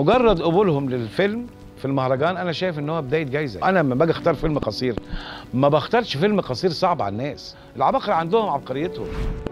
مجرد قبولهم للفيلم في المهرجان انا شايف ان هو بدايه جايزه انا لما باجي اختار فيلم قصير ما بختارش فيلم قصير صعب على الناس العباقرة عندهم عبقريتهم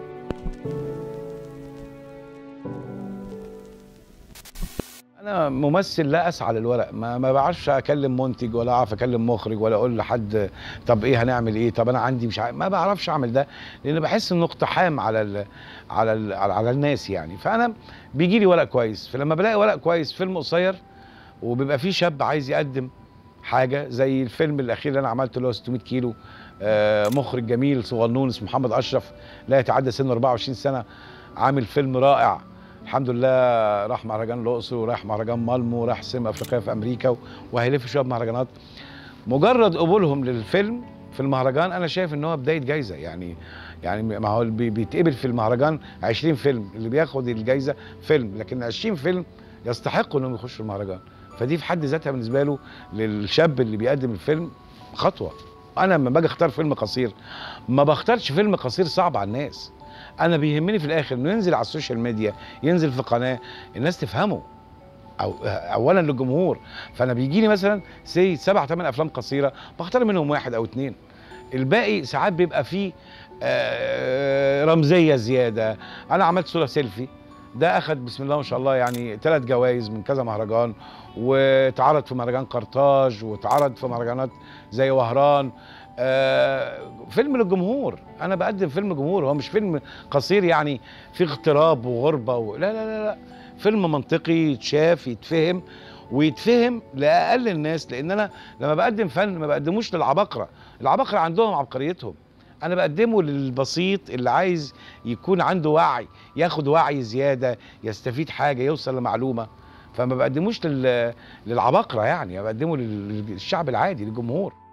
انا ممثل لا اسعى للورق ما ما بعرفش اكلم منتج ولا اعرف اكلم مخرج ولا اقول لحد طب ايه هنعمل ايه طب انا عندي مش عارف ما بعرفش اعمل ده لان بحس انه اقتحام على ال على ال على الناس يعني فانا بيجي لي ورق كويس فلما بلاقي ورق كويس فيلم قصير وبيبقى فيه شاب عايز يقدم حاجه زي الفيلم الاخير اللي انا عملته اللي هو 600 كيلو آه، مخرج جميل صغنون اسمه محمد اشرف لا يتعدى سنه 24 سنه عامل فيلم رائع الحمد لله راح مهرجان الاقصر وراح مهرجان مالمو وراح سينما افريقيه في امريكا وهيلف شويه بمهرجانات مجرد قبولهم للفيلم في المهرجان انا شايف ان هو بدايه جايزه يعني يعني ما هو اللي بي- بيتقبل في المهرجان 20 فيلم اللي بياخد الجايزه فيلم لكن 20 فيلم يستحقوا انهم يخشوا المهرجان فدي في حد ذاتها بالنسبه له للشاب اللي بيقدم الفيلم خطوه انا لما باجي اختار فيلم قصير ما بختارش فيلم قصير صعب على الناس انا بيهمني في الاخر انه ينزل على السوشيال ميديا ينزل في قناه الناس تفهمه أو اولا للجمهور فانا بيجي لي مثلا سي سبع ثمان افلام قصيره بختار منهم واحد او اتنين الباقي ساعات بيبقى فيه آه، رمزيه زياده انا عملت صوره سيلفي ده اخد بسم الله ما شاء الله يعني ثلاث جوائز من كذا مهرجان واتعرض في مهرجان قرطاج واتعرض في مهرجانات زي وهران آه فيلم للجمهور انا بقدم فيلم جمهور هو مش فيلم قصير يعني فيه اغتراب وغربه و... لا لا لا لا فيلم منطقي يتشاف يتفهم ويتفهم لاقل الناس لان انا لما بقدم فن ما بقدموش للعباقره العباقره عندهم عبقريتهم انا بقدمه للبسيط اللي عايز يكون عنده وعي ياخد وعي زياده يستفيد حاجه يوصل لمعلومه فما بقدموش لل... للعباقره يعني بقدمه للشعب العادي للجمهور